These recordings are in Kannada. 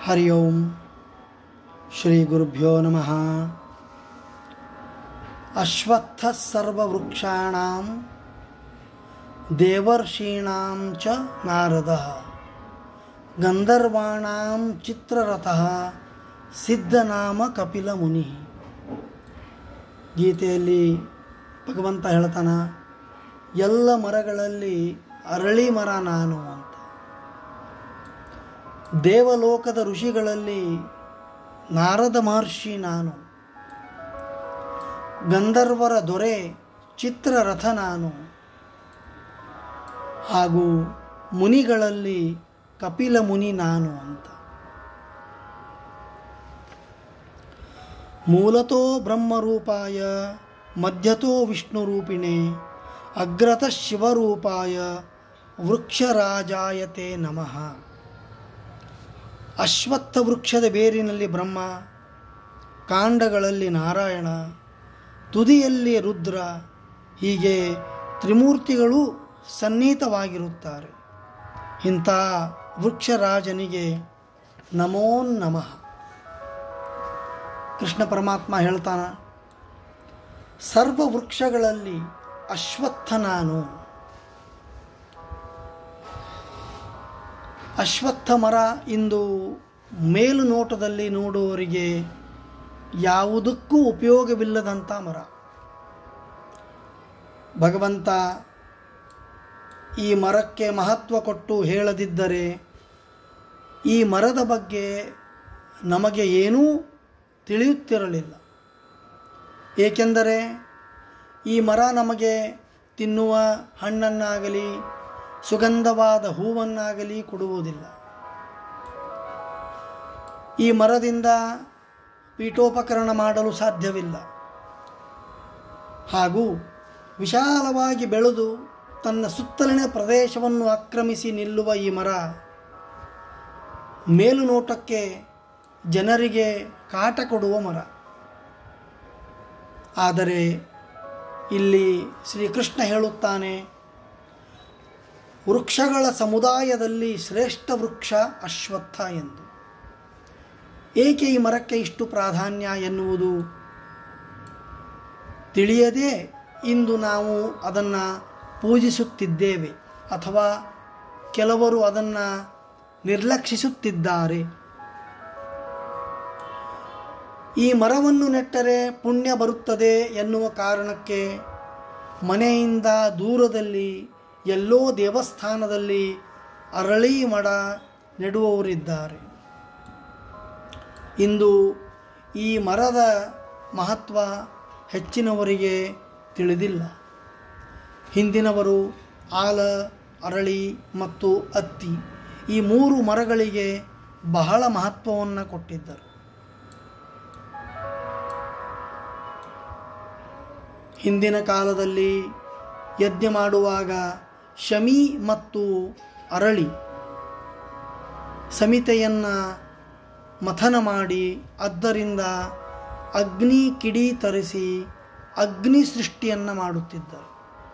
ಹರಿ ಓಂ ಶ್ರೀ ಗುರುಭ್ಯೋ ನಮಃ ಅಶ್ವತ್ಥ ಸರ್ವವೃಕ್ಷಾಣಾಂ ದೇವರ್ಷೀಣಾಂ ಚ ನಾರದ ಗಂಧರ್ವಾಣಾಂ ಚಿತ್ರರಥಃ ಸಿದ್ಧನಾಮ ಕಪಿಲ ಮುನಿ ಗೀತೆಯಲ್ಲಿ ಭಗವಂತ ಹೇಳ್ತಾನ ಎಲ್ಲ ಮರಗಳಲ್ಲಿ ಅರಳಿ ಮರ ನಾನು ಅಂತ ದೇವಲೋಕದ ಋಷಿಗಳಲ್ಲಿ ನಾರದ ಮಹರ್ಷಿ ನಾನು ಗಂಧರ್ವರ ದೊರೆ ಚಿತ್ರರಥ ನಾನು ಹಾಗೂ ಮುನಿಗಳಲ್ಲಿ ಕಪಿಲ ಮುನಿ ನಾನು ಅಂತ ಮೂಲತೋ ಬ್ರಹ್ಮರೂಪಾಯ ಮಧ್ಯತೋ ವಿಷ್ಣುರೂಪಿಣೆ ಅಗ್ರತಃ ಶಿವರೂಪಾಯ ವೃಕ್ಷರಾಜಾಯತೆ ನಮಃ ಅಶ್ವತ್ಥ ವೃಕ್ಷದ ಬೇರಿನಲ್ಲಿ ಬ್ರಹ್ಮ ಕಾಂಡಗಳಲ್ಲಿ ನಾರಾಯಣ ತುದಿಯಲ್ಲಿ ರುದ್ರ ಹೀಗೆ ತ್ರಿಮೂರ್ತಿಗಳು ಸನ್ನಿಹಿತವಾಗಿರುತ್ತಾರೆ ಇಂಥ ವೃಕ್ಷರಾಜನಿಗೆ ನಮೋ ನಮಃ ಕೃಷ್ಣ ಪರಮಾತ್ಮ ಹೇಳ್ತಾನ ಸರ್ವ ವೃಕ್ಷಗಳಲ್ಲಿ ಅಶ್ವತ್ಥ ನಾನು ಅಶ್ವತ್ಥ ಮರ ಇಂದು ಮೇಲುನೋಟದಲ್ಲಿ ನೋಡುವವರಿಗೆ ಯಾವುದಕ್ಕೂ ಉಪಯೋಗವಿಲ್ಲದಂಥ ಮರ ಭಗವಂತ ಈ ಮರಕ್ಕೆ ಮಹತ್ವ ಕೊಟ್ಟು ಹೇಳದಿದ್ದರೆ ಈ ಮರದ ಬಗ್ಗೆ ನಮಗೆ ಏನೂ ತಿಳಿಯುತ್ತಿರಲಿಲ್ಲ ಏಕೆಂದರೆ ಈ ಮರ ನಮಗೆ ತಿನ್ನುವ ಹಣ್ಣನ್ನಾಗಲಿ ಸುಗಂಧವಾದ ಹೂವನ್ನಾಗಲಿ ಕೊಡುವುದಿಲ್ಲ ಈ ಮರದಿಂದ ಪೀಠೋಪಕರಣ ಮಾಡಲು ಸಾಧ್ಯವಿಲ್ಲ ಹಾಗೂ ವಿಶಾಲವಾಗಿ ಬೆಳೆದು ತನ್ನ ಸುತ್ತಲಿನ ಪ್ರದೇಶವನ್ನು ಆಕ್ರಮಿಸಿ ನಿಲ್ಲುವ ಈ ಮರ ಮೇಲುನೋಟಕ್ಕೆ ಜನರಿಗೆ ಕಾಟ ಕೊಡುವ ಮರ ಆದರೆ ಇಲ್ಲಿ ಶ್ರೀಕೃಷ್ಣ ಹೇಳುತ್ತಾನೆ ವೃಕ್ಷಗಳ ಸಮುದಾಯದಲ್ಲಿ ಶ್ರೇಷ್ಠ ವೃಕ್ಷ ಅಶ್ವತ್ಥ ಎಂದು ಏಕೆ ಈ ಮರಕ್ಕೆ ಇಷ್ಟು ಪ್ರಾಧಾನ್ಯ ಎನ್ನುವುದು ತಿಳಿಯದೆ ಇಂದು ನಾವು ಅದನ್ನು ಪೂಜಿಸುತ್ತಿದ್ದೇವೆ ಅಥವಾ ಕೆಲವರು ಅದನ್ನು ನಿರ್ಲಕ್ಷಿಸುತ್ತಿದ್ದಾರೆ ಈ ಮರವನ್ನು ನೆಟ್ಟರೆ ಪುಣ್ಯ ಬರುತ್ತದೆ ಎನ್ನುವ ಕಾರಣಕ್ಕೆ ಮನೆಯಿಂದ ದೂರದಲ್ಲಿ ಎಲ್ಲೋ ದೇವಸ್ಥಾನದಲ್ಲಿ ಅರಳಿ ಮಡ ನೆಡುವವರಿದ್ದಾರೆ ಇಂದು ಈ ಮರದ ಮಹತ್ವ ಹೆಚ್ಚಿನವರಿಗೆ ತಿಳಿದಿಲ್ಲ ಹಿಂದಿನವರು ಆಲ ಅರಳಿ ಮತ್ತು ಅತ್ತಿ ಈ ಮೂರು ಮರಗಳಿಗೆ ಬಹಳ ಮಹತ್ವವನ್ನು ಕೊಟ್ಟಿದ್ದರು ಹಿಂದಿನ ಕಾಲದಲ್ಲಿ ಯಜ್ಞ ಮಾಡುವಾಗ ಶಮಿ ಮತ್ತು ಅರಳಿ ಸಮಿತೆಯನ್ನು ಮಥನ ಮಾಡಿ ಅದರಿಂದ ಅಗ್ನಿ ಕಿಡಿ ತರಿಸಿ ಅಗ್ನಿ ಸೃಷ್ಟಿಯನ್ನು ಮಾಡುತ್ತಿದ್ದರು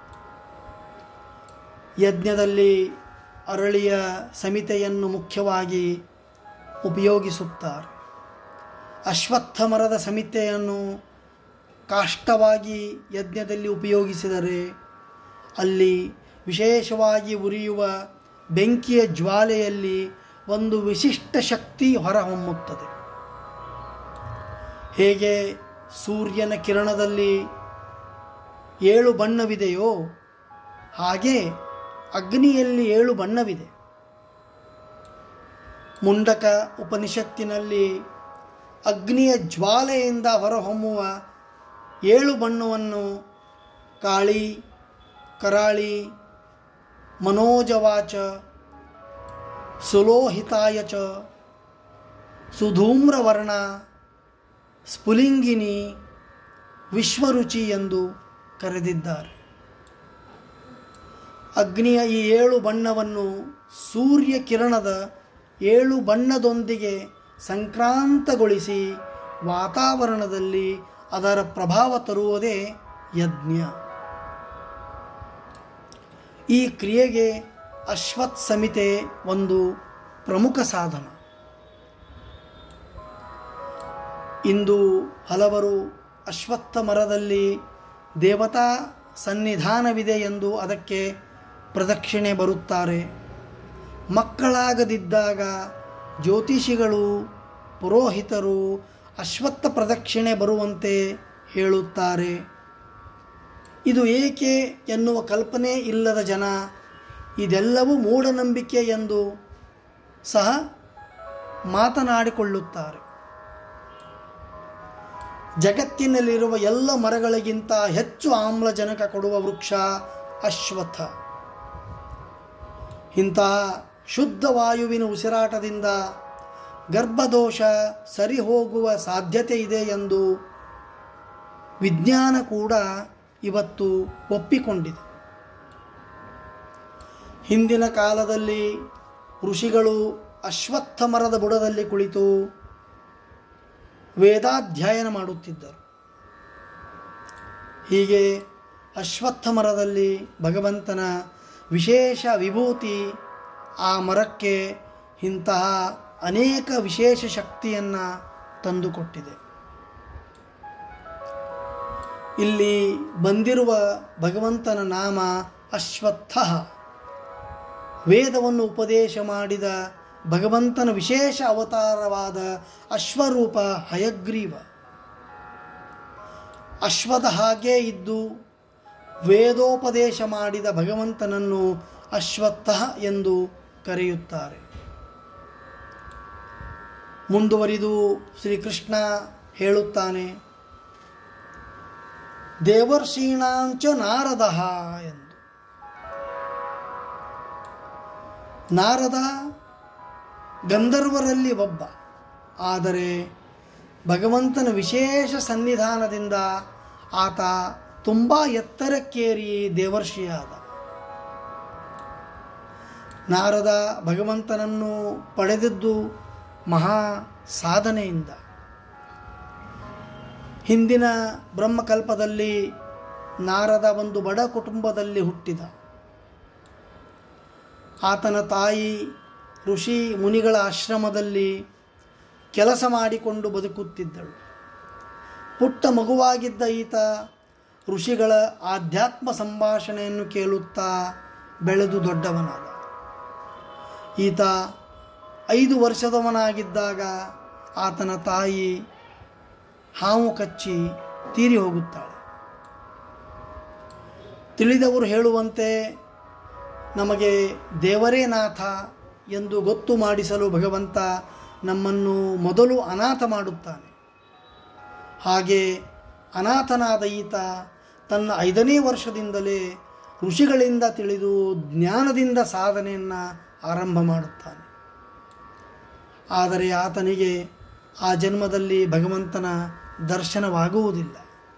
ಯಜ್ಞದಲ್ಲಿ ಅರಳಿಯ ಸಮಿತೆಯನ್ನು ಮುಖ್ಯವಾಗಿ ಉಪಯೋಗಿಸುತ್ತಾರೆ ಅಶ್ವತ್ಥ ಮರದ ಸಮಿತೆಯನ್ನು ಕಾಷ್ಟವಾಗಿ ಯಜ್ಞದಲ್ಲಿ ಉಪಯೋಗಿಸಿದರೆ ಅಲ್ಲಿ ವಿಶೇಷವಾಗಿ ಉರಿಯುವ ಬೆಂಕಿಯ ಜ್ವಾಲೆಯಲ್ಲಿ ಒಂದು ವಿಶಿಷ್ಟ ಶಕ್ತಿ ಹೊರಹೊಮ್ಮುತ್ತದೆ ಹೇಗೆ ಸೂರ್ಯನ ಕಿರಣದಲ್ಲಿ ಏಳು ಬಣ್ಣವಿದೆಯೋ ಹಾಗೆ ಅಗ್ನಿಯಲ್ಲಿ ಏಳು ಬಣ್ಣವಿದೆ ಮುಂಡಕ ಉಪನಿಷತ್ತಿನಲ್ಲಿ ಅಗ್ನಿಯ ಜ್ವಾಲೆಯಿಂದ ಹೊರಹೊಮ್ಮುವ ಏಳು ಬಣ್ಣವನ್ನು ಕಾಳಿ ಕರಾಳಿ ಮನೋಜವಾಚ ಸುಲೋಹಿತಾಯ ಚ ಸುಧೂಮ್ರವರ್ಣ ಸ್ಫುಲಿಂಗಿನಿ ವಿಶ್ವರುಚಿ ಎಂದು ಕರೆದಿದ್ದಾರೆ ಅಗ್ನಿಯ ಈ ಏಳು ಬಣ್ಣವನ್ನು ಸೂರ್ಯ ಕಿರಣದ ಏಳು ಬಣ್ಣದೊಂದಿಗೆ ಸಂಕ್ರಾಂತಗೊಳಿಸಿ ವಾತಾವರಣದಲ್ಲಿ ಅದರ ಪ್ರಭಾವ ತರುವುದೇ ಯಜ್ಞ ಈ ಕ್ರಿಯೆಗೆ ಅಶ್ವತ್ ಸಮಿತೆ ಒಂದು ಪ್ರಮುಖ ಸಾಧನ ಇಂದು ಹಲವರು ಅಶ್ವತ್ಥ ಮರದಲ್ಲಿ ದೇವತಾ ಸನ್ನಿಧಾನವಿದೆ ಎಂದು ಅದಕ್ಕೆ ಪ್ರದಕ್ಷಿಣೆ ಬರುತ್ತಾರೆ ಮಕ್ಕಳಾಗದಿದ್ದಾಗ ಜ್ಯೋತಿಷಿಗಳು ಪುರೋಹಿತರು ಅಶ್ವತ್ಥ ಪ್ರದಕ್ಷಿಣೆ ಬರುವಂತೆ ಹೇಳುತ್ತಾರೆ ಇದು ಏಕೆ ಎನ್ನುವ ಕಲ್ಪನೆ ಇಲ್ಲದ ಜನ ಇದೆಲ್ಲವೂ ಮೂಢನಂಬಿಕೆ ಎಂದು ಸಹ ಮಾತನಾಡಿಕೊಳ್ಳುತ್ತಾರೆ ಜಗತ್ತಿನಲ್ಲಿರುವ ಎಲ್ಲ ಮರಗಳಿಗಿಂತ ಹೆಚ್ಚು ಆಮ್ಲಜನಕ ಕೊಡುವ ವೃಕ್ಷ ಅಶ್ವತ್ಥ ಇಂತಹ ಶುದ್ಧ ವಾಯುವಿನ ಉಸಿರಾಟದಿಂದ ಗರ್ಭದೋಷ ಸರಿ ಹೋಗುವ ಸಾಧ್ಯತೆ ಇದೆ ಎಂದು ವಿಜ್ಞಾನ ಕೂಡ ಇವತ್ತು ಒಪ್ಪಿಕೊಂಡಿದೆ ಹಿಂದಿನ ಕಾಲದಲ್ಲಿ ಋಷಿಗಳು ಅಶ್ವತ್ಥ ಮರದ ಬುಡದಲ್ಲಿ ಕುಳಿತು ವೇದಾಧ್ಯಯನ ಮಾಡುತ್ತಿದ್ದರು ಹೀಗೆ ಅಶ್ವತ್ಥ ಮರದಲ್ಲಿ ಭಗವಂತನ ವಿಶೇಷ ವಿಭೂತಿ ಆ ಮರಕ್ಕೆ ಇಂತಹ ಅನೇಕ ವಿಶೇಷ ಶಕ್ತಿಯನ್ನು ತಂದುಕೊಟ್ಟಿದೆ ಇಲ್ಲಿ ಬಂದಿರುವ ಭಗವಂತನ ನಾಮ ಅಶ್ವತ್ಥ ವೇದವನ್ನು ಉಪದೇಶ ಮಾಡಿದ ಭಗವಂತನ ವಿಶೇಷ ಅವತಾರವಾದ ಅಶ್ವರೂಪ ಹಯಗ್ರೀವ ಅಶ್ವದ ಹಾಗೇ ಇದ್ದು ವೇದೋಪದೇಶ ಮಾಡಿದ ಭಗವಂತನನ್ನು ಅಶ್ವತ್ಥ ಎಂದು ಕರೆಯುತ್ತಾರೆ ಮುಂದುವರಿದು ಶ್ರೀಕೃಷ್ಣ ಹೇಳುತ್ತಾನೆ ದೇವರ್ಷೀಣಾಂಚ ನಾರದ ಎಂದು ನಾರದ ಗಂಧರ್ವರಲ್ಲಿ ಒಬ್ಬ ಆದರೆ ಭಗವಂತನ ವಿಶೇಷ ಸನ್ನಿಧಾನದಿಂದ ಆತ ತುಂಬ ಎತ್ತರಕ್ಕೇರಿ ದೇವರ್ಷಿಯಾದ ನಾರದ ಭಗವಂತನನ್ನು ಪಡೆದದ್ದು ಮಹಾ ಸಾಧನೆಯಿಂದ ಹಿಂದಿನ ಬ್ರಹ್ಮಕಲ್ಪದಲ್ಲಿ ನಾರದ ಒಂದು ಬಡ ಕುಟುಂಬದಲ್ಲಿ ಹುಟ್ಟಿದ ಆತನ ತಾಯಿ ಋಷಿ ಮುನಿಗಳ ಆಶ್ರಮದಲ್ಲಿ ಕೆಲಸ ಮಾಡಿಕೊಂಡು ಬದುಕುತ್ತಿದ್ದಳು ಪುಟ್ಟ ಮಗುವಾಗಿದ್ದ ಈತ ಋಷಿಗಳ ಆಧ್ಯಾತ್ಮ ಸಂಭಾಷಣೆಯನ್ನು ಕೇಳುತ್ತಾ ಬೆಳೆದು ದೊಡ್ಡವನಾದ ಈತ ಐದು ವರ್ಷದವನಾಗಿದ್ದಾಗ ಆತನ ತಾಯಿ ಹಾವು ಕಚ್ಚಿ ತೀರಿ ಹೋಗುತ್ತಾಳೆ ತಿಳಿದವರು ಹೇಳುವಂತೆ ನಮಗೆ ದೇವರೇ ನಾಥ ಎಂದು ಗೊತ್ತು ಮಾಡಿಸಲು ಭಗವಂತ ನಮ್ಮನ್ನು ಮೊದಲು ಅನಾಥ ಮಾಡುತ್ತಾನೆ ಹಾಗೆ ಅನಾಥನಾದ ಈತ ತನ್ನ ಐದನೇ ವರ್ಷದಿಂದಲೇ ಋಷಿಗಳಿಂದ ತಿಳಿದು ಜ್ಞಾನದಿಂದ ಸಾಧನೆಯನ್ನು ಆರಂಭ ಮಾಡುತ್ತಾನೆ ಆದರೆ ಆತನಿಗೆ ಆ ಜನ್ಮದಲ್ಲಿ ಭಗವಂತನ ದರ್ಶನವಾಗುವುದಿಲ್ಲ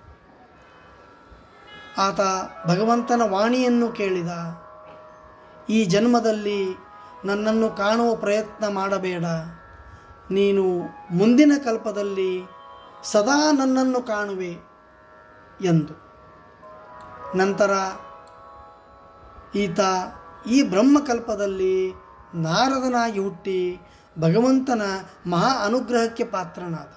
ಆತ ಭಗವಂತನ ವಾಣಿಯನ್ನು ಕೇಳಿದ ಈ ಜನ್ಮದಲ್ಲಿ ನನ್ನನ್ನು ಕಾಣುವ ಪ್ರಯತ್ನ ಮಾಡಬೇಡ ನೀನು ಮುಂದಿನ ಕಲ್ಪದಲ್ಲಿ ಸದಾ ನನ್ನನ್ನು ಕಾಣುವೆ ಎಂದು ನಂತರ ಈತ ಈ ಬ್ರಹ್ಮಕಲ್ಪದಲ್ಲಿ ನಾರದನಾಗಿ ಹುಟ್ಟಿ ಭಗವಂತನ ಮಹಾ ಅನುಗ್ರಹಕ್ಕೆ ಪಾತ್ರನಾದ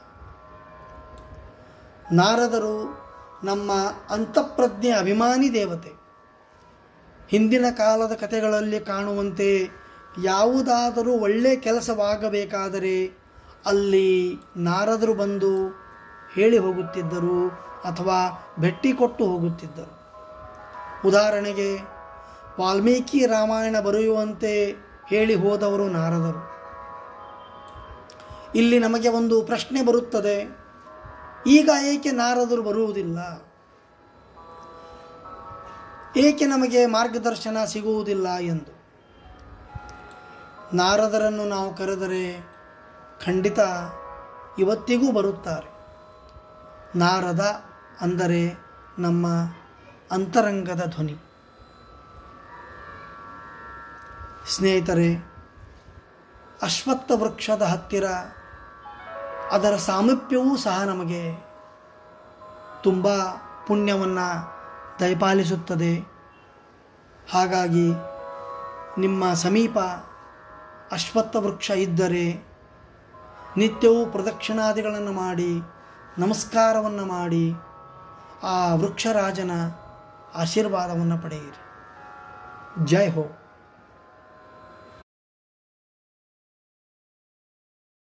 ನಾರದರು ನಮ್ಮ ಅಂತಃಪ್ರಜ್ಞೆ ಅಭಿಮಾನಿ ದೇವತೆ ಹಿಂದಿನ ಕಾಲದ ಕಥೆಗಳಲ್ಲಿ ಕಾಣುವಂತೆ ಯಾವುದಾದರೂ ಒಳ್ಳೆಯ ಕೆಲಸವಾಗಬೇಕಾದರೆ ಅಲ್ಲಿ ನಾರದರು ಬಂದು ಹೇಳಿ ಹೋಗುತ್ತಿದ್ದರು ಅಥವಾ ಭೆಟ್ಟಿ ಕೊಟ್ಟು ಹೋಗುತ್ತಿದ್ದರು ಉದಾಹರಣೆಗೆ ವಾಲ್ಮೀಕಿ ರಾಮಾಯಣ ಬರೆಯುವಂತೆ ಹೇಳಿ ಹೋದವರು ನಾರದರು ಇಲ್ಲಿ ನಮಗೆ ಒಂದು ಪ್ರಶ್ನೆ ಬರುತ್ತದೆ ಈಗ ಏಕೆ ನಾರದರು ಬರುವುದಿಲ್ಲ ಏಕೆ ನಮಗೆ ಮಾರ್ಗದರ್ಶನ ಸಿಗುವುದಿಲ್ಲ ಎಂದು ನಾರದರನ್ನು ನಾವು ಕರೆದರೆ ಖಂಡಿತ ಇವತ್ತಿಗೂ ಬರುತ್ತಾರೆ ನಾರದ ಅಂದರೆ ನಮ್ಮ ಅಂತರಂಗದ ಧ್ವನಿ ಸ್ನೇಹಿತರೆ ಅಶ್ವತ್ಥ ವೃಕ್ಷದ ಹತ್ತಿರ ಅದರ ಸಾಮೀಪ್ಯವೂ ಸಹ ನಮಗೆ ತುಂಬ ಪುಣ್ಯವನ್ನು ದಯಪಾಲಿಸುತ್ತದೆ ಹಾಗಾಗಿ ನಿಮ್ಮ ಸಮೀಪ ಅಶ್ವತ್ಥ ವೃಕ್ಷ ಇದ್ದರೆ ನಿತ್ಯವೂ ಪ್ರದಕ್ಷಿಣಾದಿಗಳನ್ನು ಮಾಡಿ ನಮಸ್ಕಾರವನ್ನು ಮಾಡಿ ಆ ವೃಕ್ಷರಾಜನ ಆಶೀರ್ವಾದವನ್ನು ಪಡೆಯಿರಿ ಜೈ ಹೋ